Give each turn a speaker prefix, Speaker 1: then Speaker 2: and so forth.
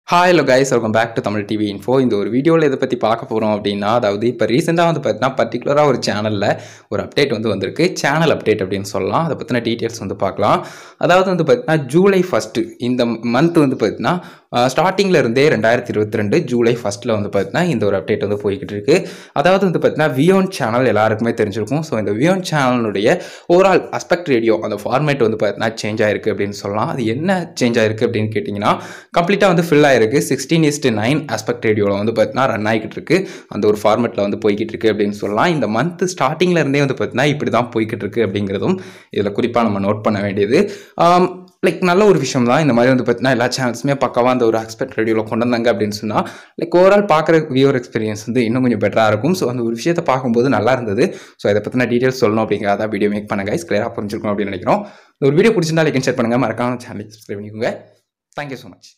Speaker 1: hi hello guys welcome back to Tamil TV info இந்த ஒரு வீடியோவில் இதை பற்றி பார்க்க போகிறோம் அப்படின்னா அதாவது இப்போ ரீசெண்டாக வந்து பார்த்தீங்கன்னா பர்டிகுலராக ஒரு சேனலில் ஒரு அப்டேட் வந்து வந்திருக்கு சேனல் அப்டேட் அப்படின்னு சொல்லலாம் அதை பற்றின டீட்டெயில்ஸ் வந்து பார்க்கலாம் அதாவது வந்து பார்த்தீங்கன்னா ஜூலை ஃபஸ்ட்டு இந்த மந்த் வந்து பார்த்தீங்கன்னா ஸ்டார்டிங்கில் இருந்தே ரெண்டாயிரத்தி இருபத்தி ரெண்டு ஜூலை ஃபஸ்ட்டில் வந்து பார்த்தீங்கன்னா இந்த ஒரு அப்டேட் வந்து போய்கிட்டு இருக்கு அதாவது வந்து பார்த்தீங்கன்னா வியோன் சேனல் எல்லாருக்குமே தெரிஞ்சிருக்கும் ஸோ இந்த வியோன் சேனலுடைய ஓவரால் அஸ்பெக்ட் ரேடியோ அந்த ஃபார்மேட் வந்து பார்த்தீங்கன்னா சேஞ்ச் ஆயிருக்கு அப்படின்னு சொல்லலாம் அது என்ன சேஞ்ச் ஆயிருக்கு அப்படின்னு கேட்டிங்கன்னா கம்ப்ளீட்டாக வந்து ஃபில் ஆயிருக்கு சிக்ஸ்டீன் இஸ்ட் நைன் ஆஸ்பெக்ட் ரேடியோவில் வந்து பார்த்தீங்கன்னா ரன் ஆகிக்கிட்டு இருக்கு அந்த ஒரு ஃபார்மேட்டில் வந்து போய்கிட்டு இருக்கு அப்படின்னு சொல்லலாம் இந்த மந்த் ஸ்டார்டிங்ல இருந்தே வந்து பார்த்தீங்கன்னா இப்படி தான் போய்கிட்டு இருக்கு அப்படிங்கிறதும் இதில் குறிப்பாக நம்ம நோட் பண்ண வேண்டியது லைக் நல்ல ஒரு விஷயம் தான் இந்த மாதிரி வந்து பார்த்தீங்கன்னா எல்லா சேனல்ஸுமே பக்கவாக அந்த ஒரு ஆஸ்பெக்ட் ரேடியோவில் கொண்டு வந்தாங்க அப்படின்னு சொன்னால் லைக் ஓவரால் பார்க்குற வியூவர் எக்ஸ்பீரியன்ஸ் வந்து இன்னும் கொஞ்சம் பெட்டராக இருக்கும் ஸோ அந்த ஒரு விஷயத்தை பார்க்கும்போது நல்லா இருந்தது ஸோ இதை பற்றின டீட்டெயில்ஸ் சொல்லணும் அப்படிங்கிறத வீடியோ மேக் பண்ணுங்க கைஸ் கிளியராக புரிஞ்சிருக்கணும் அப்படின்னு நினைக்கிறோம் இந்த ஒரு வீடியோ பிடிச்சிருந்தா லைக் ஷேர் பண்ணுங்கள் மறக்காம சேனலுக்கு சப்ஸ்கிரைப் பண்ணிக்கோங்க தேங்க்யூ ஸோ மச்